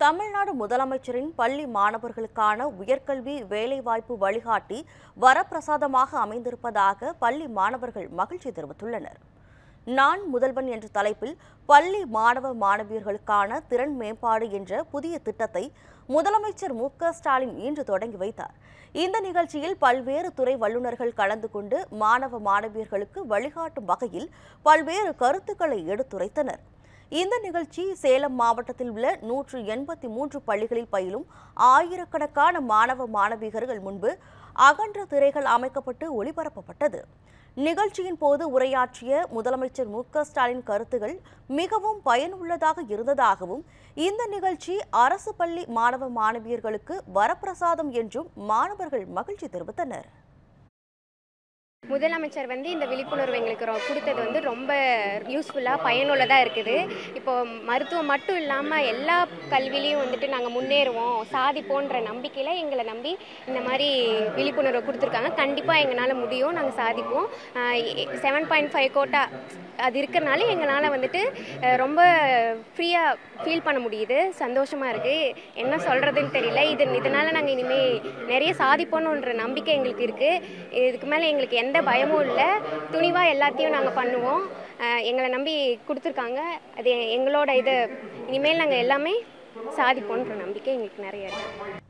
தமிழ்நாடு முதலமைச்சரின் பள்ளி மாணவர்களுக்கான உயர்கல்வி வேலைவாய்ப்பு வழிகாட்டி வரப்பிரசாதமாக அமைந்திருப்பதாக பள்ளி மாணவர்கள் மகிழ்ச்சி தெரிவித்துள்ளனர் நான் முதல்வன் என்ற தலைப்பில் பள்ளி மாணவ மாணவியர்களுக்கான திறன் மேம்பாடு என்ற புதிய திட்டத்தை முதலமைச்சர் மு க ஸ்டாலின் இன்று தொடங்கி வைத்தார் இந்த நிகழ்ச்சியில் பல்வேறு துறை வல்லுநர்கள் கலந்து கொண்டு மாணவ மாணவியர்களுக்கு வழிகாட்டும் வகையில் பல்வேறு கருத்துக்களை எடுத்துரைத்தனர் இந்த நிகழ்ச்சி சேலம் மாவட்டத்தில் உள்ள நூற்று எண்பத்தி மூன்று பள்ளிகளில் பயிலும் ஆயிரக்கணக்கான மாணவ மாணவியர்கள் முன்பு அகன்ற திரைகள் அமைக்கப்பட்டு ஒளிபரப்பப்பட்டது நிகழ்ச்சியின் போது உரையாற்றிய முதலமைச்சர் மு க ஸ்டாலின் கருத்துகள் மிகவும் பயனுள்ளதாக இருந்ததாகவும் இந்த நிகழ்ச்சி அரசு பள்ளி மாணவ மாணவியர்களுக்கு வரப்பிரசாதம் என்றும் மாணவர்கள் மகிழ்ச்சி தெரிவித்தனர் முதலமைச்சர் வந்து இந்த விழிப்புணர்வு எங்களுக்கு ரொ- கொடுத்தது வந்து ரொம்ப யூஸ்ஃபுல்லாக பயனுள்ளதாக இருக்குது இப்போ மருத்துவம் மட்டும் இல்லாமல் எல்லா கல்விலையும் வந்துட்டு நாங்கள் முன்னேறுவோம் சாதிப்போன்ற நம்பிக்கையில் எங்களை நம்பி இந்த மாதிரி விழிப்புணர்வு கொடுத்துருக்காங்க கண்டிப்பாக எங்களால் முடியும் நாங்கள் சாதிப்போம் செவன் பாயிண்ட் ஃபைவ் கோட்டா அது இருக்கிறனால எங்களால் வந்துட்டு அஹ், ரொம்ப ஃப்ரீயாக ஃபீல் பண்ண முடியுது சந்தோஷமாக இருக்குது என்ன சொல்கிறதுன்னு தெரியல இது இதனால் நாங்கள் இனிமேல் நிறைய சாதிப்போன்ற நம்பிக்கை எங்களுக்கு இருக்குது இதுக்கு மேலே எங்களுக்கு எந்த பயமும் இல்லை துணிவாக எல்லாத்தையும் நாங்கள் பண்ணுவோம் அஹ், எங்களை நம்பி கொடுத்துருக்காங்க அது எங்களோட இது இனிமேல் நாங்கள் எல்லாமே சாதிப்போன்ற நம்பிக்கை எங்களுக்கு நிறைய இருக்குது